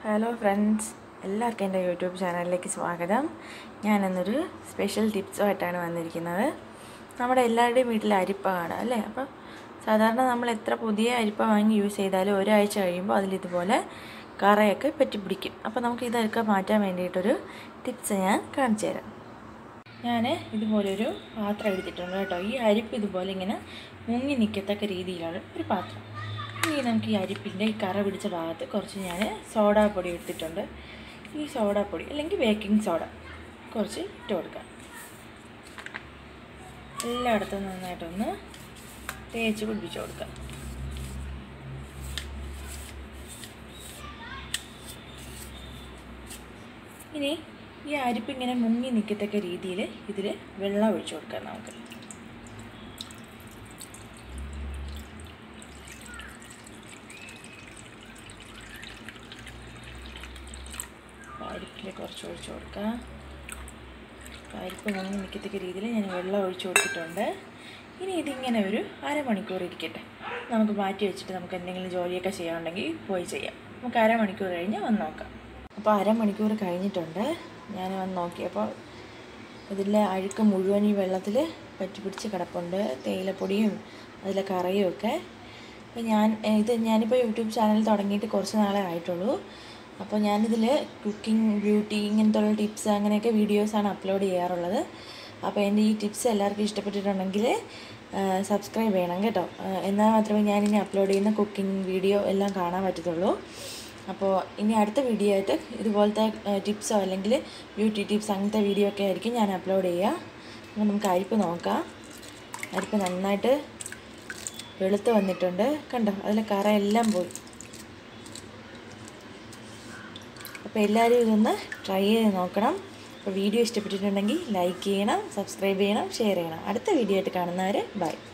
hello friends എല്ലാവർക്കും എൻ്റെ YouTube ചാനലിലേക്ക് സ്വാഗതം ഞാനിന്നൊരു സ്പെഷ്യൽ ടിപ്സുമായിട്ടാണ് വന്നിരിക്കുന്നത് നമ്മുടെ എല്ലാവരുടെയും വീട്ടിൽ അരിപ്പ കാണാം അല്ലേ അപ്പോൾ സാധാരണ നമ്മൾ എത്ര പുതിയ അരിപ്പ വാങ്ങി യൂസ് ചെയ്താലും ഒരാഴ്ച കഴിയുമ്പോൾ അതിലിതുപോലെ കറയൊക്കെ പറ്റിപ്പിടിക്കും അപ്പോൾ നമുക്ക് ഇതൊക്കെ മാറ്റാൻ വേണ്ടിയിട്ടൊരു ടിപ്സ് ഞാൻ കാണിച്ചു തരാം ഞാൻ ഇതുപോലൊരു പാത്രം എടുത്തിട്ടുണ്ട് കേട്ടോ ഈ അരിപ്പ് ഇതുപോലെ ഇങ്ങനെ മുങ്ങി നിൽക്കത്തക്ക രീതിയിലുള്ള ഒരു പാത്രം ഇനി നമുക്ക് ഈ അരിപ്പിൻ്റെ ഈ കറ പിടിച്ച ഭാഗത്ത് കുറച്ച് ഞാൻ സോഡാപ്പൊടി എടുത്തിട്ടുണ്ട് ഈ സോഡാപ്പൊടി അല്ലെങ്കിൽ ബേക്കിംഗ് സോഡ കുറച്ച് ഇട്ട് കൊടുക്കാം എല്ലായിടത്തും നന്നായിട്ടൊന്ന് തേച്ച് പിടിപ്പിച്ച് കൊടുക്കാം ഇനി ഈ അരിപ്പ് ഇങ്ങനെ മുങ്ങി നിൽക്കത്തക്ക രീതിയിൽ ഇതിൽ വെള്ളം ഒഴിച്ചു കൊടുക്കാം നമുക്ക് അരിപ്പിൽ കുറച്ച് ഒഴിച്ചു കൊടുക്കാം അരിപ്പ് മുങ്ങി നിൽക്കത്തക്ക രീതിയിൽ ഞാൻ വെള്ളം ഒഴിച്ചു കൊടുത്തിട്ടുണ്ട് ഇനി ഇതിങ്ങനെ ഒരു അരമണിക്കൂർ ഇരിക്കട്ടെ നമുക്ക് മാറ്റി വെച്ചിട്ട് നമുക്ക് എന്തെങ്കിലും ജോലിയൊക്കെ ചെയ്യാനുണ്ടെങ്കിൽ പോയി ചെയ്യാം നമുക്ക് അരമണിക്കൂർ കഴിഞ്ഞ് വന്ന് നോക്കാം അപ്പോൾ അരമണിക്കൂർ കഴിഞ്ഞിട്ടുണ്ട് ഞാൻ വന്ന് നോക്കിയപ്പോൾ ഇതിലെ അഴുക്ക് മുഴുവൻ ഈ വെള്ളത്തിൽ പറ്റി പിടിച്ച് കിടപ്പുണ്ട് തേയിലപ്പൊടിയും അതിലെ കറയും ഒക്കെ അപ്പോൾ ഞാൻ ഇത് ഞാനിപ്പോൾ യൂട്യൂബ് ചാനൽ തുടങ്ങിയിട്ട് കുറച്ച് നാളെ ആയിട്ടുള്ളൂ അപ്പോൾ ഞാനിതിൽ കുക്കിംഗ് ബ്യൂട്ടി ഇങ്ങനത്തെ ഉള്ള ടിപ്സ് അങ്ങനെയൊക്കെ വീഡിയോസാണ് അപ്ലോഡ് ചെയ്യാറുള്ളത് അപ്പോൾ എൻ്റെ ഈ ടിപ്സ് എല്ലാവർക്കും ഇഷ്ടപ്പെട്ടിട്ടുണ്ടെങ്കിൽ സബ്സ്ക്രൈബ് ചെയ്യണം കേട്ടോ എന്നാൽ മാത്രമേ ഞാനിനി അപ്ലോഡ് ചെയ്യുന്ന കുക്കിംഗ് വീഡിയോ എല്ലാം കാണാൻ പറ്റത്തുള്ളൂ അപ്പോൾ ഇനി അടുത്ത വീഡിയോ ആയിട്ട് ഇതുപോലത്തെ ടിപ്സോ അല്ലെങ്കിൽ ബ്യൂട്ടി ടിപ്സ് അങ്ങനത്തെ വീഡിയോ ഒക്കെ ആയിരിക്കും ഞാൻ അപ്ലോഡ് ചെയ്യുക അപ്പോൾ നമുക്ക് അരിപ്പ് നോക്കാം അരിപ്പ് നന്നായിട്ട് വെളുത്ത് വന്നിട്ടുണ്ട് കണ്ടോ അതിലെ കറ എല്ലാം പോയി അപ്പോൾ എല്ലാവരും ഇതൊന്ന് ട്രൈ ചെയ്ത് നോക്കണം അപ്പോൾ വീഡിയോ ഇഷ്ടപ്പെട്ടിട്ടുണ്ടെങ്കിൽ ലൈക്ക് ചെയ്യണം സബ്സ്ക്രൈബ് ചെയ്യണം ഷെയർ ചെയ്യണം അടുത്ത വീഡിയോ ആയിട്ട് കാണുന്നവർ ബൈ